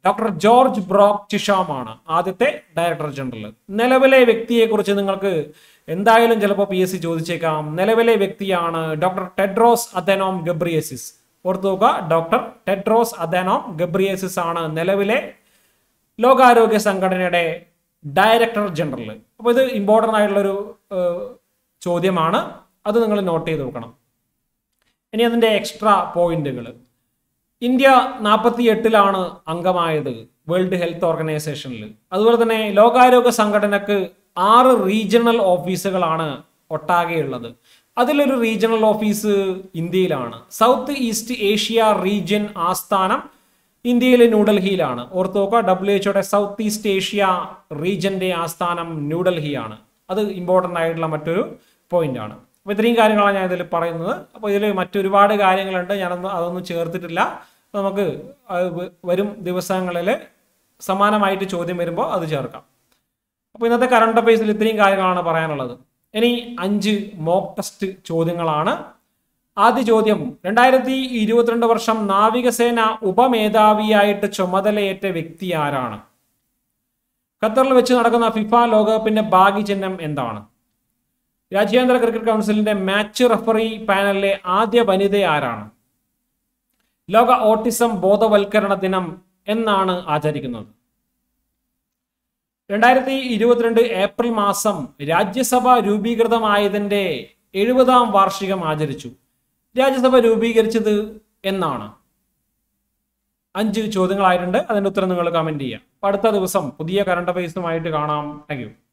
doctor George Brock ചിഷാമാണ് ആദ്യത്തെ ഡയറക്ടർ ജനറൽ നിലവിലെ വ്യക്തിയെക്കുറിച്ച് നിങ്ങൾക്ക് എന്തായാലും ചിലപ്പോൾ പി എസ് സി ചോദിച്ചേക്കാം നിലവിലെ വ്യക്തിയാണ് ഡോക്ടർ ടെഡ്രോസ് അദനോം ഗബ്രിയസിസ് ഓർത്തു നോക്കുക ഡോക്ടർ ടെഡ്രോസ് അദനോം ഗബ്രിയസിസ് ആണ് നിലവിലെ ലോകാരോഗ്യ സംഘടനയുടെ ഡയറക്ടർ ജനറൽ അപ്പോൾ ഇത് ഇമ്പോർട്ടൻ്റ് ആയിട്ടുള്ളൊരു ഏഹ്, ചോദ്യമാണ് അത് നിങ്ങൾ നോട്ട് ചെയ്ത് വെക്കണം ഇനി അതിൻ്റെ എക്സ്ട്രാ പോയിന്റുകൾ ഇന്ത്യ നാൽപ്പത്തി എട്ടിലാണ് അംഗമായത് വേൾഡ് ഹെൽത്ത് ഓർഗനൈസേഷനിൽ അതുപോലെ തന്നെ ലോകാരോഗ്യ സംഘടനക്ക് ആറ് റീജിയണൽ ഓഫീസുകളാണ് ഒട്ടാകെയുള്ളത് അതിലൊരു റീജിയണൽ ഓഫീസ് ഇന്ത്യയിലാണ് സൗത്ത് ഈസ്റ്റ് ഏഷ്യ റീജിയൻ ആസ്ഥാനം ഇന്ത്യയിലെ ന്യൂഡൽഹിയിലാണ് ഓർത്ത് നോക്കുക ഡബ്ല്യു എച്ച്ഒയുടെ സൗത്ത് ഈസ്റ്റ് ഏഷ്യ റീജിയന്റെ ആസ്ഥാനം ന്യൂഡൽഹിയാണ് അത് ഇമ്പോർട്ടൻ്റ് ആയിട്ടുള്ള മറ്റൊരു പോയിന്റ് ആണ് അപ്പോൾ ഇത്രയും കാര്യങ്ങളാണ് ഞാൻ ഇതിൽ പറയുന്നത് അപ്പോൾ ഇതിൽ മറ്റൊരുപാട് കാര്യങ്ങളുണ്ട് ഞാനൊന്നും അതൊന്നും ചേർത്തിട്ടില്ല അപ്പോൾ നമുക്ക് അത് വ- വരും ദിവസങ്ങളിൽ സമാനമായിട്ട് ചോദ്യം വരുമ്പോൾ അത് ചേർക്കാം അപ്പോൾ ഇന്നത്തെ കറണ്ട് അഫയേഴ്സിൽ ഇത്രയും കാര്യങ്ങളാണ് പറയാനുള്ളത് ഇനി അഞ്ച് മോക്ക് ടെസ്റ്റ് ചോദ്യങ്ങളാണ് ആദ്യ ചോദ്യം രണ്ടായിരത്തി ഇരുപത്തിരണ്ട് വർഷം നാവികസേന ഉപമേധാവിയായിട്ട് ചുമതലയേറ്റ വ്യക്തി ആരാണ് ഖത്തറിൽ വെച്ച് നടക്കുന്ന ഫിഫ ലോകകപ്പിന്റെ ഭാഗ്യചിഹ്നം എന്താണ് രാജ്യാന്തര ക്രിക്കറ്റ് കൗൺസിലിന്റെ മാച്ച് റഫറി പാനലിലെ ആദ്യ വനിത ആരാണ് ലോക ഓട്ടിസം ബോധവൽക്കരണ ദിനം എന്നാണ് ആചരിക്കുന്നത് രണ്ടായിരത്തി ഇരുപത്തിരണ്ട് ഏപ്രിൽ മാസം രാജ്യസഭ രൂപീകൃതമായതിന്റെ എഴുപതാം വാർഷികം ആചരിച്ചു രാജ്യസഭ രൂപീകരിച്ചത് എന്നാണ് അഞ്ച് ചോദ്യങ്ങളായിട്ടുണ്ട് അതിന്റെ ഉത്തരം നിങ്ങൾ കമന്റ് ചെയ്യാം അപ്പൊ അടുത്ത ദിവസം പുതിയ കറണ്ട് അഫയേഴ്സുമായിട്ട് കാണാം താങ്ക് യു